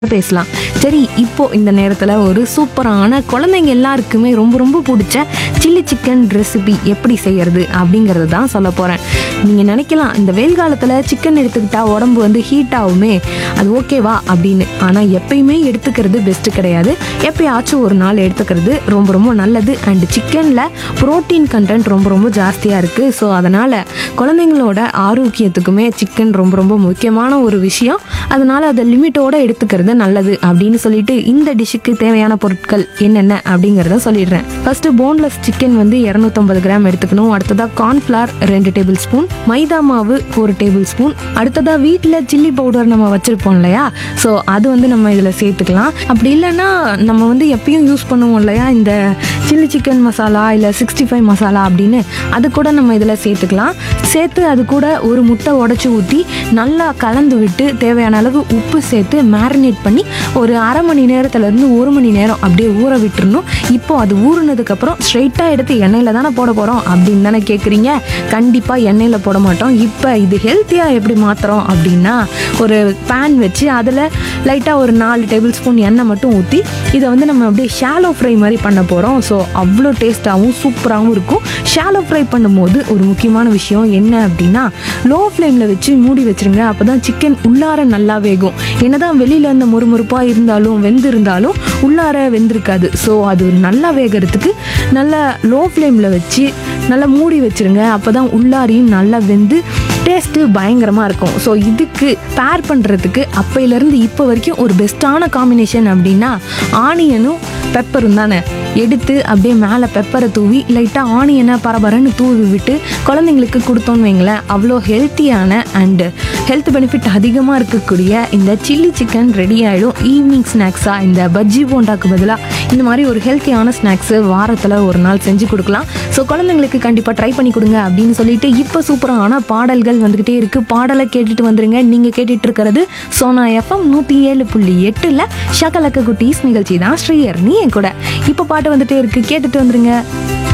பேசலாம் சரி இப்போ இந்த நேரத்தில் ஒரு சூப்பரான குழந்தைங்க எல்லாருக்குமே ரொம்ப ரொம்ப பிடிச்ச சில்லி சிக்கன் ரெசிபி எப்படி செய்யறது அப்படிங்கிறது தான் சொல்ல போகிறேன் நீங்கள் நினைக்கலாம் இந்த வெயில் காலத்தில் சிக்கன் எடுத்துக்கிட்டா உடம்பு வந்து ஹீட் ஆகுமே அது ஓகேவா அப்படின்னு ஆனால் எப்பயுமே எடுத்துக்கிறது பெஸ்ட்டு கிடையாது எப்பயாச்சும் ஒரு நாள் எடுத்துக்கிறது ரொம்ப ரொம்ப நல்லது அண்ட் சிக்கனில் புரோட்டீன் கண்டென்ட் ரொம்ப ரொம்ப ஜாஸ்தியாக இருக்குது ஸோ அதனால் குழந்தைங்களோட ஆரோக்கியத்துக்குமே சிக்கன் ரொம்ப ரொம்ப முக்கியமான ஒரு விஷயம் அதனால் அதை லிமிட்டோட எடுத்துக்கிறது நல்லது அப்படின்னு சொல்லிட்டு இந்த டிஷ்ஷுக்கு தேவையான பொருட்கள் என்னென்ன அப்படிங்கிறத சொல்லிடுறேன் ஃபர்ஸ்ட் போன்லெஸ் சிக்கன் வந்து இரநூத்தம்பது கிராம் எடுத்துக்கணும் அடுத்ததாக கார்ன்ஃப்ளவர் ரெண்டு டேபிள் ஸ்பூன் மைதா மாவு ஒரு டேபிள் ஸ்பூன் அடுத்ததாக வீட்டில் சில்லி பவுடர் நம்ம வச்சுருப்போம் இல்லையா ஸோ அது வந்து நம்ம இதில் சேர்த்துக்கலாம் அப்படி இல்லைன்னா நம்ம வந்து எப்பயும் யூஸ் பண்ணுவோம் இல்லையா இந்த சில்லி சிக்கன் மசாலா இல்லை சிக்ஸ்டி ஃபைவ் மசாலா அப்படின்னு அது கூட நம்ம இதில் சேர்த்துக்கலாம் சேர்த்து அது கூட ஒரு முட்டை உடச்சி ஊற்றி நல்லா கலந்து விட்டு தேவையான அளவு உப்பு சேர்த்து மேரினேட் பண்ணி ஒரு அரை மணி நேரத்துலேருந்து ஒரு மணி நேரம் அப்படியே ஊற விட்டுறணும் இப்போ அது ஊறுனதுக்கப்புறம் ஸ்ட்ரைட்டாக எடுத்து எண்ணெயில் தானே போட போகிறோம் அப்படின்னு தானே கேட்குறீங்க கண்டிப்பாக எண்ணெயில் போட மாட்டோம் இப்போ இது ஹெல்த்தியாக எப்படி மாற்றுறோம் அப்படின்னா ஒரு பேன் வச்சு அதில் லைட்டாக ஒரு நாலு டேபிள் ஸ்பூன் எண்ணெய் மட்டும் ஊற்றி இதை வந்து நம்ம அப்படியே ஷாலோ ஃப்ரை மாதிரி பண்ண போகிறோம் ஸோ அவ்வளோ டேஸ்ட்டாகவும் சூப்பராகவும் இருக்கும் ஷாலோ ஃப்ரை பண்ணும்போது ஒரு முக்கியமான விஷயம் என்ன அப்படின்னா லோ ஃப்ளேமில் வச்சு மூடி வச்சிருங்க அப்போ தான் சிக்கன் உள்ளார நல்லா வேகும் என்னதான் வெளியில் இருந்த மொறுமொறுப்பாக இருந்தாலும் வெந்து இருந்தாலும் உள்ளார வெந்திருக்காது ஸோ அது நல்லா வேகிறதுக்கு நல்லா லோ ஃப்ளேமில் வச்சு நல்லா மூடி வச்சிருங்க அப்போ தான் உள்ளாரையும் நல்லா வெந்து டேஸ்ட்டு பயங்கரமாக இருக்கும் ஸோ இதுக்கு பேர் பண்ணுறதுக்கு அப்பையிலேருந்து இப்போ வரைக்கும் ஒரு பெஸ்ட்டான காம்பினேஷன் அப்படின்னா ஆனியனும் பெப்பரும் தானே எடுத்து அப்படியே மேலே பெப்பரை தூவி லைட்டாக ஆனியனை பரபரன்னு தூவி விட்டு குழந்தைங்களுக்கு கொடுத்தோன்னு வைங்களேன் அவ்வளோ ஹெல்த்தியான அண்டு ஹெல்த் பெனிஃபிட் அதிகமாக இருக்கக்கூடிய இந்த சில்லி சிக்கன் ரெடி ஆகிடும் ஈவினிங் ஸ்நாக்ஸாக இந்த பஜ்ஜி போண்டாக்கு பதிலாக இந்த மாதிரி ஒரு ஹெல்த்தியான ஸ்நாக்ஸு வாரத்தில் ஒரு நாள் செஞ்சு கொடுக்கலாம் ஸோ குழந்தைங்களுக்கு கண்டிப்பாக ட்ரை பண்ணி கொடுங்க அப்படின்னு சொல்லிட்டு இப்போ சூப்பரான பாடல்கள் வந்துக்கிட்டே இருக்குது பாடலை கேட்டுட்டு வந்துருங்க நீங்கள் கேட்டுட்டு இருக்கிறது சோனா எஃப்எம் நூற்றி ஏழு புள்ளி எட்டில் ஷகலக்க குட்டீஸ் நிகழ்ச்சி தான் ஸ்ரீயர் நீ என் கூட இப்போ பாட்டு வந்துட்டே இருக்கு கேட்டுட்டு வந்துருங்க